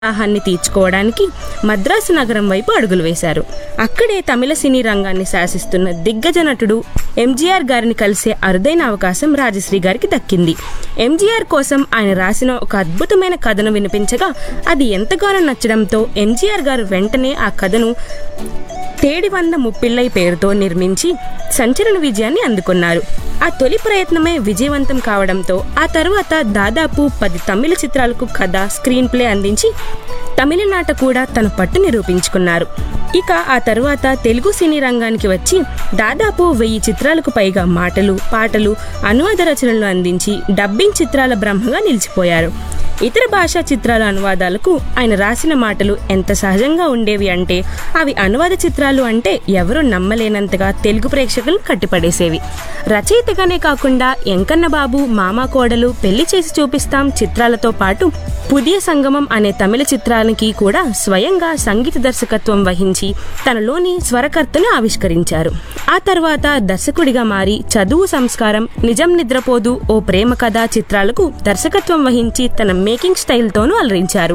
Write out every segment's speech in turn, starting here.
దాహాన్ని తీర్చుకోవడానికి మద్రాసు నగరం వైపు అడుగులు వేశారు అక్కడే తమిళ సినీ రంగాన్ని శాసిస్తున్న దిగ్గజ నటుడు ఎంజీఆర్ గారిని కలిసే అరుదైన అవకాశం రాజశ్రీ గారికి దక్కింది ఎంజీఆర్ కోసం ఆయన రాసిన ఒక అద్భుతమైన కథను వినిపించగా అది ఎంతగానో నచ్చడంతో ఎంజీఆర్ గారు వెంటనే ఆ కథను తేడి వంద ముప్పిళ్ళై పేరుతో నిర్మించి సంచలన విజయాన్ని అందుకున్నారు ఆ తొలి ప్రయత్నమే విజయవంతం కావడంతో ఆ తరువాత దాదాపు పది తమిళ చిత్రాలకు కథ స్క్రీన్ ప్లే అందించి తమిళనాట కూడా తన పట్టు నిరూపించుకున్నారు ఇక ఆ తరువాత తెలుగు సినీ రంగానికి వచ్చి దాదాపు వెయ్యి చిత్రాలకు పైగా మాటలు పాటలు అనువాద రచనలు అందించి డబ్బింగ్ చిత్రాల బ్రహ్మగా నిలిచిపోయారు ఇతర భాషా చిత్రాల అనువాదాలకు ఆయన రాసిన మాటలు ఎంత సహజంగా ఉండేవి అంటే అవి అనువాద చిత్రాలు అంటే ఎవరూ నమ్మలేనంతగా తెలుగు ప్రేక్షకులను కట్టిపడేసేవి రచయితగానే కాకుండా ఎంకన్న బాబు మామ కోడలు పెళ్లి చేసి చూపిస్తాం చిత్రాలతో పాటు పుదియ సంగమం అనే తమిళ చిత్రానికి కూడా స్వయంగా సంగీత దర్శకత్వం వహించి తనలోని స్వరకర్తను ఆవిష్కరించారు ఆ తర్వాత దర్శకుడిగా మారి చదువు సంస్కారం నిజం నిద్రపోదు ఓ ప్రేమ కథ చిత్రాలకు దర్శకత్వం వహించి తన మేకింగ్ స్టైల్తోనూ అలరించారు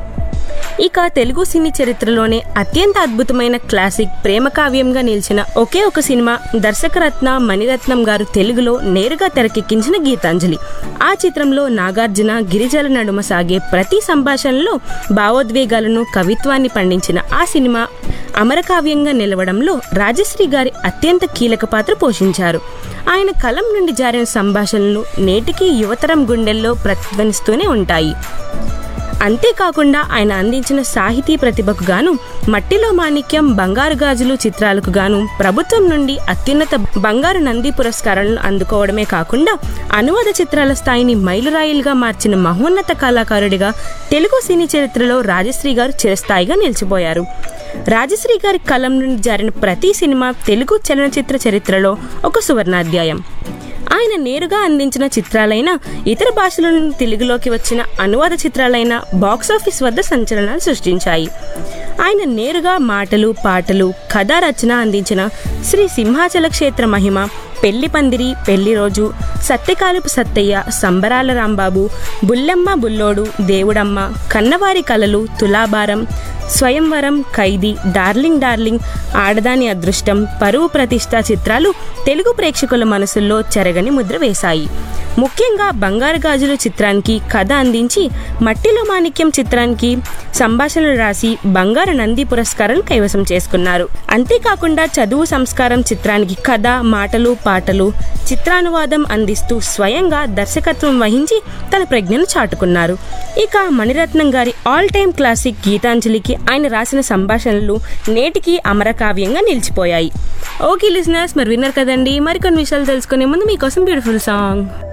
ఇక తెలుగు సినీ చరిత్రలోనే అత్యంత అద్భుతమైన క్లాసిక్ ప్రేమ కావ్యంగా నిలిచిన ఒకే ఒక సినిమా దర్శకరత్న మణిరత్నం గారు తెలుగులో నేరుగా తెరకెక్కించిన గీతాంజలి ఆ చిత్రంలో నాగార్జున గిరిజల నడుమ సాగే ప్రతి సంభాషణలో భావోద్వేగాలను కవిత్వాన్ని పండించిన ఆ సినిమా అమరకావ్యంగా నిలవడంలో రాజశ్రీ గారి అత్యంత కీలక పాత్ర పోషించారు ఆయన కలం నుండి జారిన సంభాషణలు నేటికి యువతరం గుండెల్లో ప్రతిధ్వనిస్తూనే ఉంటాయి అంతేకాకుండా ఆయన అందించిన సాహితీ ప్రతిభకు గాను మట్టిలో మాణిక్యం బంగారు గాజులు చిత్రాలకు గాను ప్రభుత్వం నుండి అత్యున్నత బంగారు నంది పురస్కారాలను అందుకోవడమే కాకుండా అనువాద చిత్రాల స్థాయిని మైలురాయిలుగా మార్చిన మహోన్నత కళాకారుడిగా తెలుగు సినీ చరిత్రలో రాజశ్రీ గారు చిరస్థాయిగా నిలిచిపోయారు రాజశ్రీ గారి కలం నుండి జారిన ప్రతి సినిమా తెలుగు చలనచిత్ర చరిత్రలో ఒక సువర్ణాధ్యాయం ఆయన నేరుగా అందించిన చిత్రాలైన ఇతర భాషల నుండి తెలుగులోకి వచ్చిన అనువాద చిత్రాలైన బాక్సాఫీస్ వద్ద సంచలనాలు సృష్టించాయి ఆయన నేరుగా మాటలు పాటలు కథా రచన అందించిన శ్రీ సింహాచల క్షేత్ర మహిమ పెళ్లి పందిరి పెళ్లి రోజు సత్యకాలుపు సత్తయ్య సంబరాల రాంబాబు బుల్లెమ్మ బుల్లోడు దేవుడమ్మ కన్నవారి కలలు తులాభారం స్వయంవరం ఖైదీ డార్లింగ్ డార్లింగ్ ఆడదాని అదృష్టం పరువు ప్రతిష్ట చిత్రాలు తెలుగు ప్రేక్షకుల మనసుల్లో చెరగని ముద్ర వేశాయి ముఖ్యంగా బంగారు గాజులు చిత్రానికి కథ అందించి మట్టిలో మాణిక్యం చిత్రానికి సంభాషణలు రాసి బంగారు నంది పురస్కారం కైవసం చేసుకున్నారు అంతేకాకుండా చదువు సంస్కారం చిత్రానికి కథ మాటలు పాటలు చిత్రానువాదం అందిస్తూ స్వయంగా దర్శకత్వం వహించి తన ప్రజ్ఞను చాటుకున్నారు ఇక మణిరత్నం గారి ఆల్ టైమ్ క్లాసిక్ గీతాంజలికి ఆయన రాసిన సంభాషణలు నేటికి అమరకావ్యంగా నిలిచిపోయాయి ఓకే లిసినర్స్ మరి విన్నారు కదండి మరికొన్ని విషయాలు తెలుసుకునే ముందు మీకోసం బ్యూటిఫుల్ సాంగ్